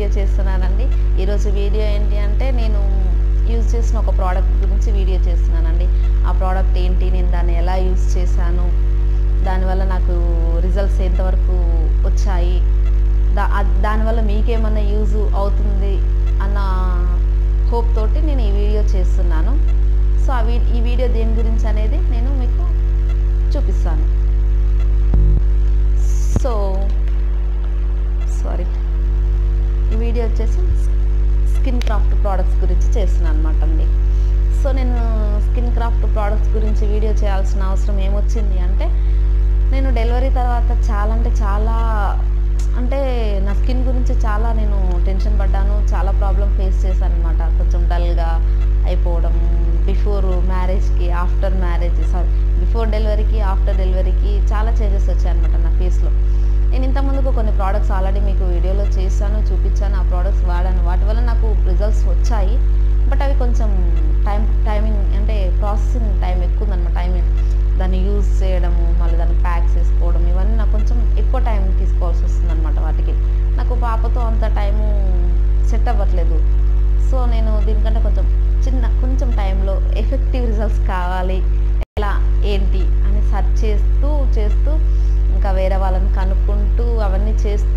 video చేస్తున్నానండి ఈరోజు video ఏంటి అంటే నేను యూజ్ చేసిన ఒక ప్రోడక్ట్ గురించి వీడియో చేస్తున్నానండి ఆ ప్రోడక్ట్ ఏంటి నేను దాన్ని ఎలా యూజ్ చేశాను దానివల్ల నాకు రిజల్ట్స్ ఎంతవరకు వచ్చాయి దా అద్- దానివల్ల మీకేమన్నా యూజ్ అవుతుంది అన్న హోప్ తోటి నేను ఈ వీడియో చేస్తున్నాను సో ఆ వీ ఈ వీడియో దేని గురించి అనేది నేను మీకు చూపిస్తాను సో సారీ ఈ వీడియో వచ్చేసి స్కిన్ క్రాఫ్ట్ ప్రోడక్ట్స్ గురించి చేస్తున్నాను అనమాట అండి సో నేను స్కిన్ క్రాఫ్ట్ ప్రోడక్ట్స్ గురించి వీడియో చేయాల్సిన అవసరం ఏమొచ్చింది అంటే నేను డెలివరీ తర్వాత చాలా అంటే చాలా అంటే నా స్కిన్ గురించి చాలా నేను టెన్షన్ పడ్డాను చాలా ప్రాబ్లం ఫేస్ చేశాను అనమాట కొంచెం డల్గా అయిపోవడం బిఫోర్ మ్యారేజ్కి ఆఫ్టర్ మ్యారేజ్ సారీ బిఫోర్ డెలివరీకి ఆఫ్టర్ డెలివరీకి చాలా చేంజెస్ వచ్చాయన్నమాట నా ఫేస్లో నేను ఇంతకుముందుకు కొన్ని ప్రోడక్ట్స్ ఆల్రెడీ మీకు వీడియోలో చేశాను చూపించాను ఆ ప్రోడక్ట్స్ వాడాను వాటి వల్ల నాకు రిజల్ట్స్ వచ్చాయి బట్ అవి కొంచెం టైం టైమింగ్ అంటే ప్రాసెసింగ్ టైం ఎక్కువ ఉందన్నమాట టైం దాన్ని యూజ్ చేయడము మళ్ళీ దాన్ని ప్యాక్ చేసుకోవడం ఇవన్నీ నాకు కొంచెం ఎక్కువ టైం తీసుకోవాల్సి వస్తుంది అనమాట వాటికి నాకు పాపతో అంత టైము సెట్ అవ్వట్లేదు సో నేను దీనికంటే కొంచెం చిన్న కొంచెం టైంలో ఎఫెక్టివ్ రిజల్ట్స్ కావాలి ఎలా ఏంటి అని సెర్చ్ చేస్తూ చేస్తూ ఇంకా వేరే వాళ్ళని కనుక్కుంటూ అవన్నీ చేస్తూ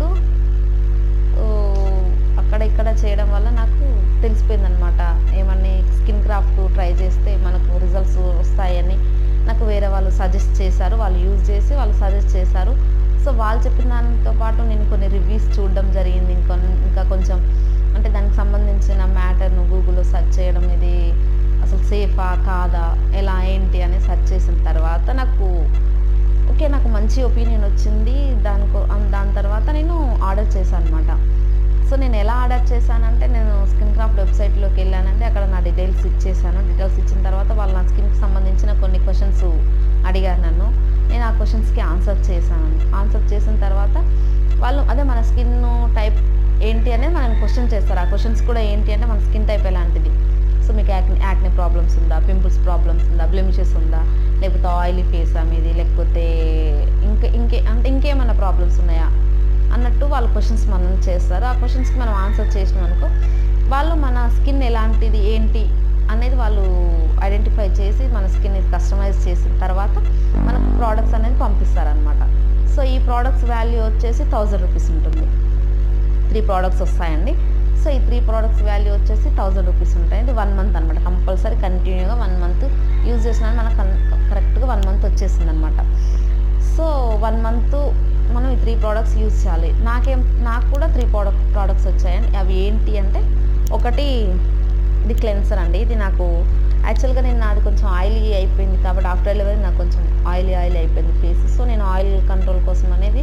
ఓ, అక్కడ ఇక్కడ చేయడం వల్ల నాకు తెలిసిపోయిందనమాట ఏమని స్కిన్ క్రాఫ్ట్ ట్రై చేస్తే మనకు రిజల్ట్స్ వస్తాయని నాకు వేరే వాళ్ళు సజెస్ట్ చేశారు వాళ్ళు యూజ్ చేసి వాళ్ళు సజెస్ట్ చేశారు సో వాళ్ళు చెప్పిన దానితో పాటు నేను కొన్ని రివ్యూస్ చూడడం జరిగింది ఇంకొన్ని ఇంకా కొంచెం అంటే దానికి సంబంధించిన మ్యాటర్ను గూగుల్లో సెర్చ్ చేయడం ఇది అసలు సేఫా కాదా ఎలా ఏంటి అని సెర్చ్ చేసిన తర్వాత నాకు ఓకే నాకు మంచి ఒపీనియన్ వచ్చింది దానికో అం- దాని తర్వాత నేను ఆర్డర్ చేశాను అనమాట సో నేను ఎలా ఆర్డర్ చేశానంటే నేను స్కిన్ క్రాఫ్ట్ వెబ్సైట్లోకి వెళ్ళానంటే అక్కడ నా డీటెయిల్స్ ఇచ్చేసాను డీటెయిల్స్ ఇచ్చిన తర్వాత వాళ్ళు నా స్కిన్కి సంబంధించిన కొన్ని క్వశ్చన్స్ అడిగారు నన్ను నేను ఆ క్వశ్చన్స్కి ఆన్సర్ చేశాను ఆన్సర్ చేసిన తర్వాత వాళ్ళు అదే మన స్కిన్ టైప్ ఏంటి అనేది మనం క్వశ్చన్ చేస్తారు ఆ క్వశ్చన్స్ కూడా ఏంటి అంటే మన స్కిన్ టైప్ ఎలాంటిది సో మీకు యాక్ని యాక్ని ప్రాబ్లమ్స్ ఉందా పింపుల్స్ ప్రాబ్లమ్స్ ఉందా బ్లెమిషెస్ ఉందా లేకపోతే ఆయిలీ ఫేసా మీది లేకపోతే ఇంకా ఇంకే అంటే ఇంకేమైనా ప్రాబ్లమ్స్ ఉన్నాయా అన్నట్టు వాళ్ళు క్వశ్చన్స్ మనం చేస్తారు ఆ క్వశ్చన్స్కి మనం ఆన్సర్ చేసినాం అనుకో వాళ్ళు మన స్కిన్ ఎలాంటిది ఏంటి అనేది వాళ్ళు ఐడెంటిఫై చేసి మన స్కిన్ కస్టమైజ్ చేసిన తర్వాత మనకు ప్రోడక్ట్స్ అనేది పంపిస్తారనమాట సో ఈ ప్రోడక్ట్స్ వాల్యూ వచ్చేసి థౌజండ్ రూపీస్ ఉంటుంది త్రీ ప్రోడక్ట్స్ వస్తాయండి సో ఈ త్రీ ప్రోడక్ట్స్ వాల్యూ వచ్చేసి థౌజండ్ రూపీస్ ఉంటాయి ఇది వన్ మంత్ అనమాట కంపల్సరీ కంటిన్యూగా వన్ మంత్ యూజ్ చేసిన మనకు కరెక్ట్గా వన్ మంత్ వచ్చేసింది అనమాట సో వన్ మంత్ మనం ఈ త్రీ ప్రోడక్ట్స్ యూజ్ చేయాలి నాకేం నాకు కూడా త్రీ ప్రోడక్ట్ ప్రోడక్ట్స్ వచ్చాయండి అవి ఏంటి అంటే ఒకటి ఇది క్లెన్సర్ అండి ఇది నాకు యాక్చువల్గా నేను నాది కొంచెం ఆయిలీ అయిపోయింది కాబట్టి ఆఫ్టర్ డెలివరీ నాకు కొంచెం ఆయిలీ ఆయిల్ అయిపోయింది ఫేస్ సో నేను ఆయిల్ కంట్రోల్ కోసం అనేది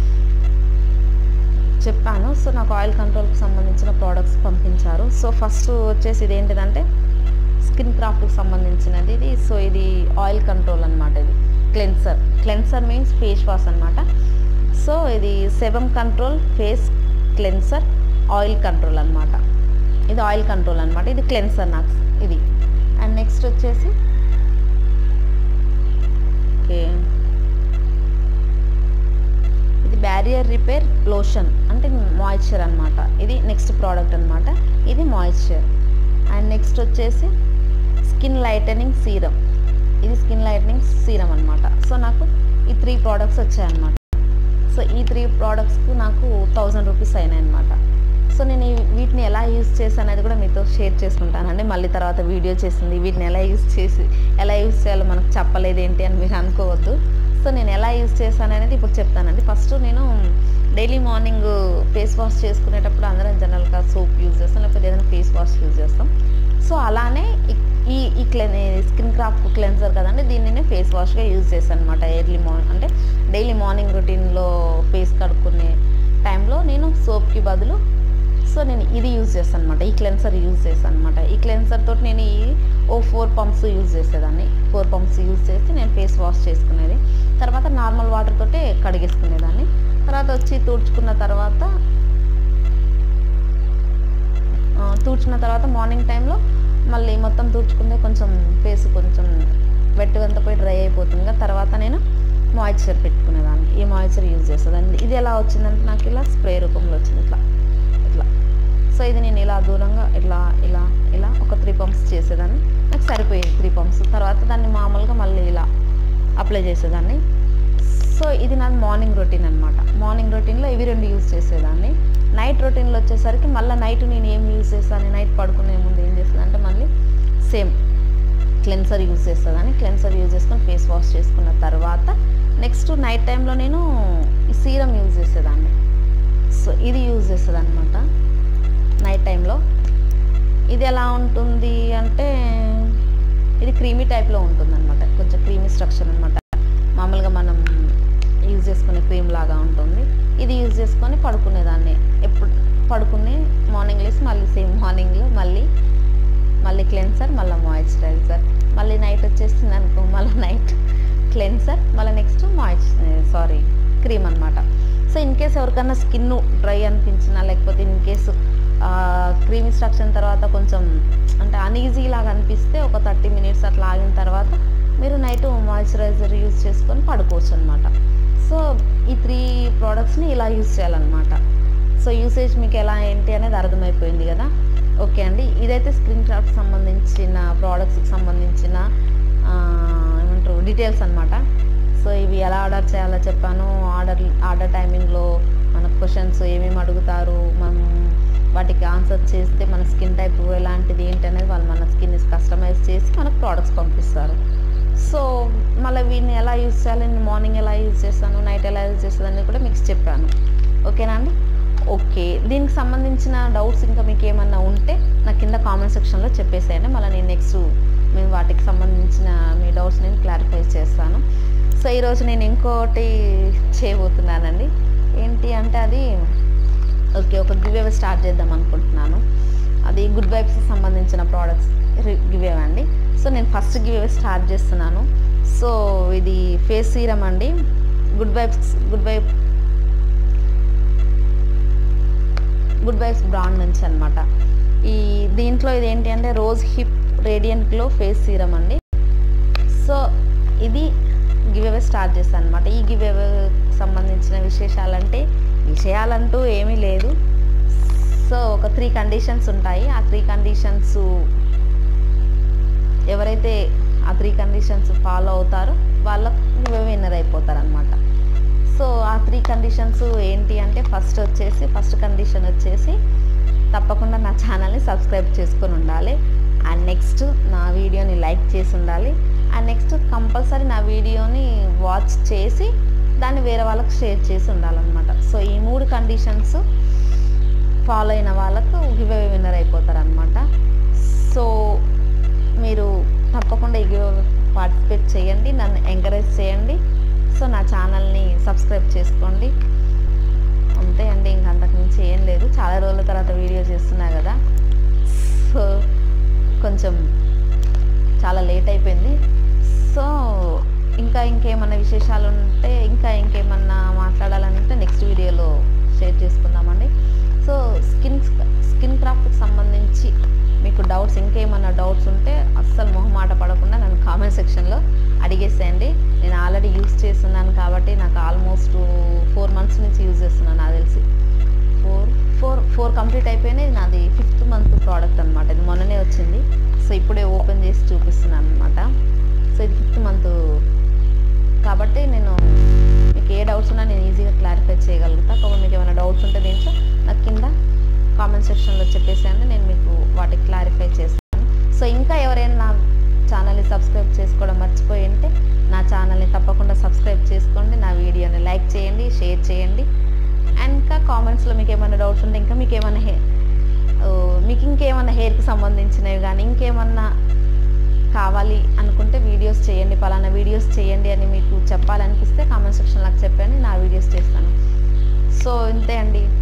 చెప్పాను సో నాకు ఆయిల్ కంట్రోల్కి సంబంధించిన ప్రోడక్ట్స్ పంపించారు సో ఫస్ట్ వచ్చేసి ఇది ఏంటిదంటే స్కిన్ క్రాఫ్ట్కి సంబంధించినది ఇది సో ఇది ఆయిల్ కంట్రోల్ అనమాట ఇది cleanser cleanser means face wash అనమాట సో ఇది sebum control face cleanser oil control అనమాట ఇది ఆయిల్ కంట్రోల్ అనమాట ఇది క్లెన్సర్ నాకు ఇది అండ్ నెక్స్ట్ వచ్చేసి ఓకే ఇది బ్యారియర్ రిపేర్ లోషన్ అంటే మాయిశ్చర్ అనమాట ఇది నెక్స్ట్ ప్రోడక్ట్ అనమాట ఇది మాయిశ్చర్ అండ్ నెక్స్ట్ వచ్చేసి స్కిన్ లైటనింగ్ సీరం ఇది స్కిన్ లైటనింగ్ సీరం అనమాట సో నాకు ఈ త్రీ ప్రోడక్ట్స్ వచ్చాయన్నమాట సో ఈ త్రీ ప్రోడక్ట్స్కు నాకు థౌజండ్ రూపీస్ అయినాయి అనమాట సో నేను ఈ వీటిని ఎలా యూస్ చేశాను అనేది కూడా మీతో షేర్ చేసుకుంటానండి మళ్ళీ తర్వాత వీడియో చేసింది వీటిని ఎలా యూస్ చేసి ఎలా యూస్ చేయాలో మనకు చెప్పలేదు ఏంటి అని మీరు అనుకోవద్దు సో నేను ఎలా యూస్ చేశాను అనేది ఇప్పుడు చెప్తానండి ఫస్ట్ నేను డైలీ మార్నింగ్ ఫేస్ వాష్ చేసుకునేటప్పుడు అందరం జనరల్గా సోప్ యూజ్ చేస్తాం లేకపోతే ఏదైనా ఫేస్ వాష్ యూజ్ చేస్తాం సో అలానే ఈ- ఈ ఈ క్లెన్ స్కిన్ క్రాఫ్ట్ క్లెన్సర్ కదండి దీన్ని నేను ఫేస్ వాష్గా యూజ్ చేశాను అనమాట ఎర్లీ మార్నింగ్ అంటే డైలీ మార్నింగ్ రొటీన్లో ఫేస్ కడుక్కునే టైంలో నేను సోప్కి బదులు సో నేను ఇది యూజ్ చేస్తాను అనమాట ఈ క్లెన్సర్ యూజ్ చేస్తాను అనమాట ఈ క్లెన్సర్ తోటి నేను ఈ ఓ ఫోర్ పంప్స్ యూజ్ చేసేదాన్ని ఫోర్ పంప్స్ యూజ్ చేసి నేను ఫేస్ వాష్ చేసుకునేది తర్వాత నార్మల్ వాటర్ తోటే కడిగేసుకునేదాన్ని తర్వాత వచ్చి తుడుచుకున్న తర్వాత ఆ, తుడుచుకున్న తర్వాత మార్నింగ్ టైంలో మళ్ళీ మొత్తం తుడుచుకుంటే కొంచెం ఫేస్ కొంచెం వెట్ అంతా పోయి డ్రై అయిపోతుంది కదా తర్వాత నేను మాయిశ్చర్ పెట్టుకునేదాన్ని ఈ మాయిశ్చర్ యూజ్ చేసేదాన్ని ఇది ఎలా వచ్చిందంటే నాకు ఇలా స్ప్రే రూపంలో వచ్చింది ఇట్లా ఇట్లా సో ఇది నేను ఇలా దూరంగా ఇలా ఇలా ఇలా ఒక త్రీ పంప్స్ చేసేదాన్ని నాకు సరిపోయేది త్రీ పంప్స్ తర్వాత దాన్ని మామూలుగా మళ్ళీ ఇలా అప్లై చేసేదాన్ని సో ఇది నాది మార్నింగ్ రొటీన్ అనమాట మార్నింగ్ రొటీన్లో ఇవి రెండు యూజ్ చేసేదాన్ని నైట్ రొటీన్లో వచ్చేసరికి మళ్ళీ నైట్ నేను ఏం యూజ్ చేస్తాను నైట్ పడుకునే ముందు ఏం చేస్తాను అంటే మళ్ళీ సేమ్ క్లెన్సర్ యూజ్ చేస్తుందని క్లెన్సర్ యూజ్ చేసుకొని ఫేస్ వాష్ చేసుకున్న తర్వాత నెక్స్ట్ నైట్ టైంలో నేను ఈ సీరం యూజ్ చేసేదాన్ని సో ఇది యూజ్ చేస్తుంది అనమాట నైట్ టైంలో ఇది ఎలా ఉంటుంది అంటే ఇది క్రీమీ టైప్లో ఉంటుంది అనమాట కొంచెం క్రీమీ స్ట్రక్చర్ అనమాట మామూలుగా మనం యూజ్ చేసుకునే క్రీమ్ లాగా ఉంటుంది ఇది యూజ్ చేసుకొని పడుకునేదాన్ని ఎప్పుడు పడుకుని మార్నింగ్ లేసి మళ్ళీ సేమ్ మార్నింగ్లో మళ్ళీ మళ్ళీ క్లెన్సర్ మళ్ళీ మాయిశ్చరైజర్ మళ్ళీ నైట్ వచ్చేసింది అనుకో మళ్ళీ నైట్ క్లెన్సర్ మళ్ళీ నెక్స్ట్ మాయిశ్చ సారీ క్రీమ్ అనమాట సో ఇన్ కేస్ ఎవరికైనా స్కిన్ డ్రై అనిపించినా లేకపోతే ఇన్ కేసు క్రీమీ స్ట్రక్చర్ తర్వాత కొంచెం అంటే అన్ఈజీ లాగా అనిపిస్తే ఒక థర్టీ మినిట్స్ అట్లా ఆగిన తర్వాత మీరు నైట్ మాయిశ్చరైజర్ యూజ్ చేసుకొని పడుకోవచ్చు అనమాట సో ఈ త్రీ ప్రోడక్ట్స్ని ఇలా యూజ్ చేయాలన్నమాట సో యూసేజ్ మీకు ఎలా ఏంటి అనేది అర్థమైపోయింది కదా ఓకే అండి ఇదైతే స్క్రీన్ క్రాఫ్ట్ సంబంధించిన ప్రోడక్ట్స్కి సంబంధించిన ఆ, ఏమంటారు డీటెయిల్స్ అనమాట సో ఇవి ఎలా ఆర్డర్ చేయాలో చెప్పాను ఆర్డర్ ఆర్డర్ టైమింగ్లో మన క్వశ్చన్స్ ఏమేమి అడుగుతారు మనం వాటికి ఆన్సర్ చేస్తే మన స్కిన్ టైప్ ఎలాంటిది ఏంటి అనేది వాళ్ళు మన స్కిన్ కస్టమైజ్ చేసి మనకు ప్రోడక్ట్స్ పంపిస్తారు సో మళ్ళీ వీటిని ఎలా యూజ్ చేయాలి నేను మార్నింగ్ ఎలా యూజ్ చేస్తాను నైట్ ఎలా యూజ్ చేస్తాను కూడా మీకు చెప్పాను ఓకేనా అండి ఓకే దీనికి సంబంధించిన డౌట్స్ ఇంకా మీకు ఏమన్నా ఉంటే నా కింద కామెంట్ సెక్షన్లో చెప్పేసేయండి మళ్ళీ నేను నెక్స్ట్ మేము వాటికి సంబంధించిన మీ డౌట్స్ నేను క్లారిఫై చేస్తాను సో ఈరోజు నేను ఇంకోటి చేయబోతున్నానండి ఏంటి అంటే అది ఓకే ఒక గివ్ అవే స్టార్ట్ చేద్దాం అనుకుంటున్నాను అది గుడ్ వైబ్స్కి సంబంధించిన ప్రోడక్ట్స్ గివ్ అవే అండి సో నేను ఫస్ట్ గివ్ అవే స్టార్ట్ చేస్తున్నాను సో ఇది ఫేస్ సీరం అండి good vibes good vibe good vibes brand నుంచి అనమాట ఈ దీంట్లో ఇది ఏంటి అంటే rose hip radiant glow face serum అండి సో ఇది గివ్ అవే స్టార్ట్ చేస్తాను అనమాట ఈ గివ్ అవే సంబంధించిన విశేషాలంటే విషయాలంటూ ఏమీ లేదు సో ఒక త్రీ కండిషన్స్ ఉంటాయి ఆ త్రీ కండిషన్స్ ఎవరైతే ఆ త్రీ కండిషన్స్ ఫాలో అవుతారో వాళ్ళకు గివ్ అవే విన్నర్ అయిపోతారు అనమాట సో ఆ త్రీ కండిషన్స్ ఏంటి అంటే ఫస్ట్ వచ్చేసి ఫస్ట్ కండిషన్ వచ్చేసి తప్పకుండా నా ఛానల్ని సబ్స్క్రైబ్ చేసుకొని ఉండాలి అండ్ నెక్స్ట్ నా వీడియోని లైక్ చేసి ఉండాలి అండ్ నెక్స్ట్ కంపల్సరీ నా వీడియోని వాచ్ చేసి దాన్ని వేరే వాళ్ళకి షేర్ చేసి ఉండాలన్నమాట సో ఈ మూడు కండిషన్స్ ఫాలో అయిన వాళ్ళకు గివ్ అవే విన్నర్ అయిపోతారు అనమాట సో మీరు తప్పకుండా ఈ గివ్ పార్టిసిపేట్ చేయండి నన్ను ఎంకరేజ్ చేయండి సో నా ఛానల్ని సబ్స్క్రైబ్ చేసుకోండి అంతే అండి ఇంక అంతకు మించి ఏం లేదు చాలా రోజుల తర్వాత వీడియో చేస్తున్నా కదా సో కొంచెం చాలా లేట్ అయిపోయింది సో ఇంకా ఇంకేమన్నా విశేషాలు ఉంటే ఇంకా ఇంకేమన్నా మాట్లాడాలంటే నెక్స్ట్ వీడియోలో షేర్ చేసుకుందామండి సో స్కిన్ స్కిన్ క్రాఫ్ట్కి సంబంధించి మీకు డౌట్స్ ఇంకేమన్నా డౌట్స్ ఉంటే అస్సలు మొహమాట పడకుండా నన్ను కామెంట్ సెక్షన్లో అడిగేసేయండి నేను ఆల్రెడీ యూస్ చేస్తున్నాను కాబట్టి నాకు ఆల్మోస్ట్ ఫోర్ మంత్స్ నుంచి యూజ్ చేస్తున్నాను నాకు తెలిసి ఫోర్ ఫోర్ ఫోర్ కంప్లీట్ అయిపోయినాయి ఇది నాది ఫిఫ్త్ మంత్ ప్రోడక్ట్ అనమాట ఇది మొన్ననే వచ్చింది సో ఇప్పుడే ఓపెన్ చేసి చూపిస్తున్నాను అనమాట సో ఇది ఫిఫ్త్ మంత్ కాబట్టి నేను మీకు ఏ డౌట్స్ ఉన్నా నేను ఈజీగా క్లారిఫై చేయగలుగుతా కాబట్టి మీకు ఏమైనా డౌట్స్ ఉంటే దీంట్లో నాకు కింద కామెంట్ సెక్షన్లో చెప్పేసేయండి నేను మీకు వాటికి క్లారిఫై చేస్తాను సో ఇంకా ఎవరైనా నా ఛానల్ని సబ్స్క్రైబ్ చేసుకోవడం మర్చిపోయి ఉంటే నా ఛానల్ని తప్పకుండా సబ్స్క్రైబ్ చేసుకోండి నా వీడియోని లైక్ చేయండి షేర్ చేయండి అండ్ ఇంకా కామెంట్స్లో మీకు ఏమైనా డౌట్స్ ఉంటే ఇంకా మీకు ఏమైనా హే ఓ, మీకు ఇంకేమైనా హెయిర్కి సంబంధించినవి కానీ ఇంకేమన్నా కావాలి అనుకుంటే వీడియోస్ చేయండి పలానా వీడియోస్ చేయండి అని మీకు చెప్పాలనిపిస్తే కామెంట్ సెక్షన్లో చెప్పండి నా వీడియోస్ చేస్తాను సో ఇంతే అండి